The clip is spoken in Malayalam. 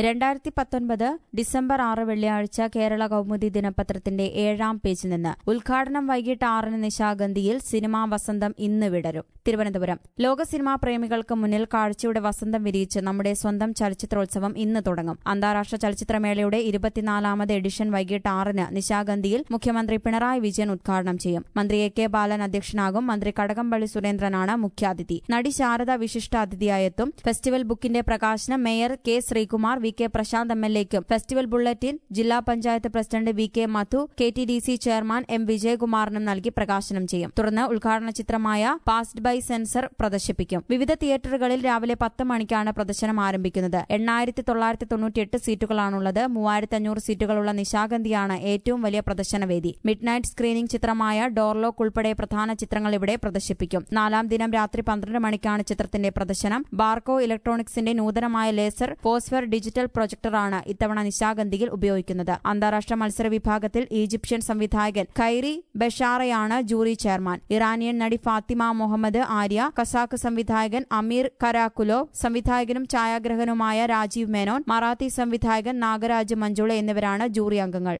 രണ്ടായിരത്തി പത്തൊൻപത് ഡിസംബർ ആറ് വെള്ളിയാഴ്ച കേരള കൗമുദി ദിനപത്രത്തിന്റെ ഏഴാം പേജിൽ നിന്ന് ഉദ്ഘാടനം വൈകിട്ട് ആറിന് നിശാഗന്ധിയിൽ സിനിമാ വസന്തം ഇന്ന് വിടരും തിരുവനന്തപുരം ലോക സിനിമാ പ്രേമികൾക്ക് മുന്നിൽ കാഴ്ചയുടെ വസന്തം വിരിയിച്ച് നമ്മുടെ സ്വന്തം ചലച്ചിത്രോത്സവം ഇന്ന് തുടങ്ങും അന്താരാഷ്ട്ര ചലച്ചിത്രമേളയുടെ ഇരുപത്തിനാലാമത് എഡിഷൻ വൈകിട്ട് ആറിന് നിശാഗന്ധിയിൽ മുഖ്യമന്ത്രി പിണറായി വിജയൻ ഉദ്ഘാടനം ചെയ്യും മന്ത്രി എ കെ ബാലൻ അധ്യക്ഷനാകും മന്ത്രി കടകംപള്ളി സുരേന്ദ്രനാണ് മുഖ്യാതിഥി നടി ശാരദ വിശിഷ്ട അതിഥിയായെത്തും ഫെസ്റ്റിവൽ ബുക്കിന്റെ പ്രകാശനം mayor K Sreekumar V K Prashanth M L എക്കും ഫെസ്റ്റിവൽ ബുള്ളറ്റിൻ ജില്ലാ panchayat president V K Madhu K T D C chairman M വിജയകുമാറിനും നൽകി പ്രകാശനം ചെയ്യും തുടർന്ന് ഉദ്ഘാടന ചിത്രമായ പാസ്ഡ് ബൈ സെൻസർ പ്രദർശിപ്പിക്കും വിവിധ തിയേറ്ററുകളിൽ രാവിലെ പത്ത് മണിക്കാണ് പ്രദർശനം ആരംഭിക്കുന്നത് എണ്ണായിരത്തി തൊള്ളായിരത്തി തൊണ്ണൂറ്റിയെട്ട് സീറ്റുകളാണുള്ളത് മൂവായിരത്തി അഞ്ഞൂറ് സീറ്റുകളുള്ള നിശാഗന്ധിയാണ് ഏറ്റവും വലിയ പ്രദർശന വേദി മിഡ് നൈറ്റ് സ്ക്രീനിംഗ് ചിത്രമായ ഡോർലോക്ക് ഉൾപ്പെടെ പ്രധാന ചിത്രങ്ങൾ ഇവിടെ പ്രദർശിപ്പിക്കും നാലാം ദിനം രാത്രി പന്ത്രണ്ട് മണിക്കാണ് ചിത്രത്തിന്റെ പ്രദർശനം ബാർക്കോ ഇലക്ട്രോണിക്സിന്റെ നൂതനമായ ലേസർ ഫോസ്ഫർ ഡിജിറ്റൽ പ്രൊജക്ടറാണ് ഇത്തവണ നിശാഗന്ധിയിൽ ഉപയോഗിക്കുന്നത് അന്താരാഷ്ട്ര മത്സര വിഭാഗത്തിൽ ഈജിപ്ഷ്യൻ സംവിധായകൻ ഖൈറി ബഷാറയാണ് ജൂറി ചെയർമാൻ ഇറാനിയൻ നടി ഫാത്തിമ മുഹമ്മദ് ആര്യ കസാഖ് സംവിധായകൻ അമീർ കരാക്കുലോ സംവിധായകനും ഛായാഗ്രഹനുമായ രാജീവ് മേനോൻ മറാത്തി സംവിധായകൻ നാഗരാജ് മഞ്ജുള എന്നിവരാണ് ജൂറി അംഗങ്ങൾ